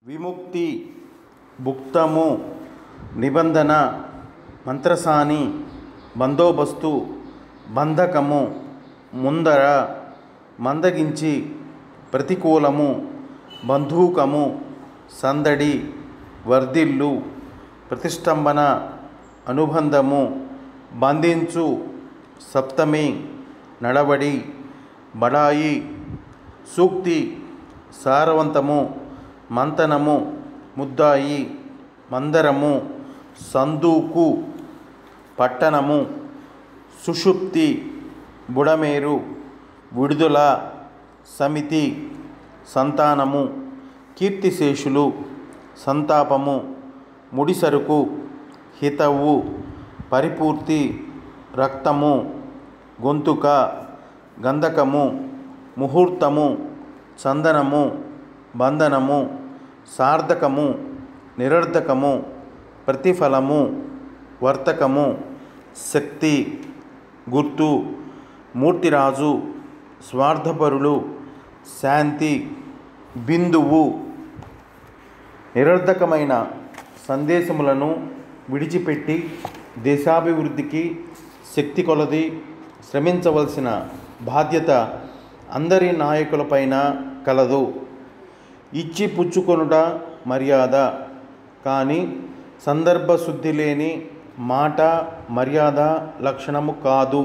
విముక్తి భుక్తము నిబంధన మంత్రసాని బందోబస్తు బంధకము ముందర మందగించి ప్రతికూలము బంధూకము సందడి వర్ధిల్లు ప్రతిష్టంభన అనుబంధము బంధించు సప్తమి నడవడి బడాయి సూక్తి సారవంతము మంతనము ముద్దాయి మందరము సందూకు పట్టణము సుషుప్తి బుడమేరు విడుదల సమితి సంతానము కీర్తిశేషులు సంతాపము ముడిసరుకు హితవు పరిపూర్తి రక్తము గొంతుక గంధకము ముహూర్తము చందనము బంధనము సార్థకము నిరర్ధకము ప్రతిఫలము వర్తకము శక్తి గుర్తు మూర్తిరాజు స్వార్థపరులు శాంతి బిందువు నిరర్ధకమైన సందేశములను విడిచిపెట్టి దేశాభివృద్ధికి శక్తి కొలది శ్రమించవలసిన బాధ్యత అందరి నాయకులపైన కలదు ఇచ్చి పుచ్చుకొనుట మర్యాద కానీ సందర్భ శుద్ధి లేని మాట మర్యాద లక్షణము కాదు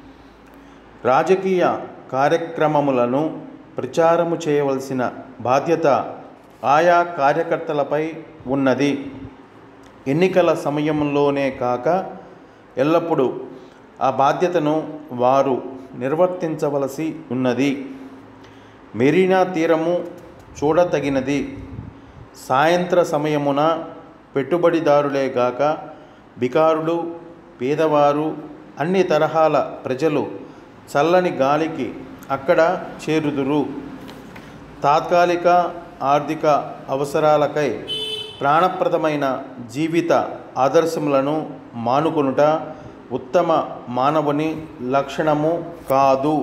రాజకీయ కార్యక్రమములను ప్రచారము చేయవలసిన బాధ్యత ఆయా కార్యకర్తలపై ఉన్నది ఎన్నికల సమయంలోనే కాక ఎల్లప్పుడూ ఆ బాధ్యతను వారు నిర్వర్తించవలసి ఉన్నది మెరీనా తీరము చూడతగినది సాయంత్ర సమయమున పెట్టుబడిదారులే గాక బికారులు పేదవారు అన్ని తరహాల ప్రజలు చల్లని గాలికి అక్కడ చేరుదురు తాత్కాలిక ఆర్థిక అవసరాలకై ప్రాణప్రదమైన జీవిత ఆదర్శములను మానుకొనుట ఉత్తమ మానవుని లక్షణము కాదు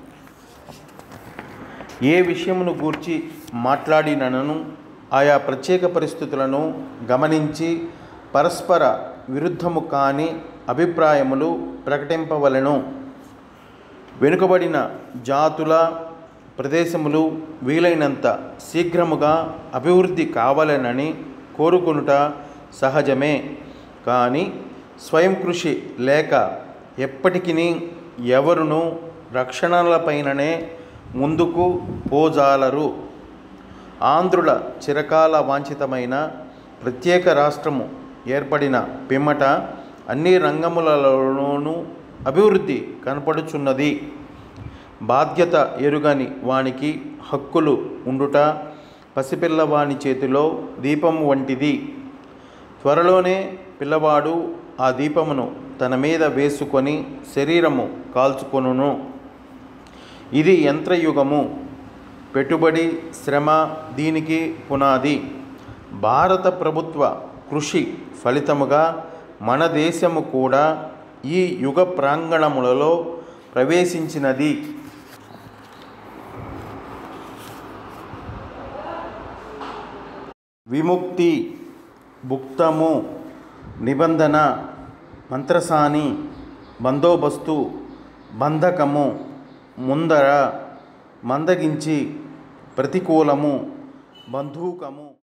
ఏ విషయమును గూర్చి మాట్లాడినను ఆయా ప్రత్యేక పరిస్థితులను గమనించి పరస్పర విరుద్ధము కాని అభిప్రాయములు ప్రకటింపవలెను వెనుకబడిన జాతుల ప్రదేశములు వీలైనంత శీఘ్రముగా అభివృద్ధి కావాలనని కోరుకొనుట సహజమే కానీ స్వయం కృషి లేక ఎప్పటికీ ఎవరును రక్షణలపైననే ముందుకు పోజాలరు ఆంధ్రుల చిరకాల వాంఛితమైన ప్రత్యేక రాష్ట్రము ఏర్పడిన పిమ్మట అన్ని రంగములలోనూ అభివృద్ధి కనపడుచున్నది బాధ్యత ఎరుగని వానికి హక్కులు ఉండుట పసిపిల్లవాని చేతిలో దీపం వంటిది త్వరలోనే పిల్లవాడు ఆ దీపమును తన మీద వేసుకొని శరీరము కాల్చుకొనును ఇది యంత్రయుగము పెట్టుబడి శ్రమ దీనికి పునాది భారత ప్రభుత్వ కృషి ఫలితముగా మన దేశము కూడా ఈ యుగ ప్రాంగణములలో ప్రవేశించినది విముక్తి భుక్తము నిబంధన మంత్రసాని బందోబస్తు బంధకము ముందర మందగించి ప్రతికూలము బంధూకము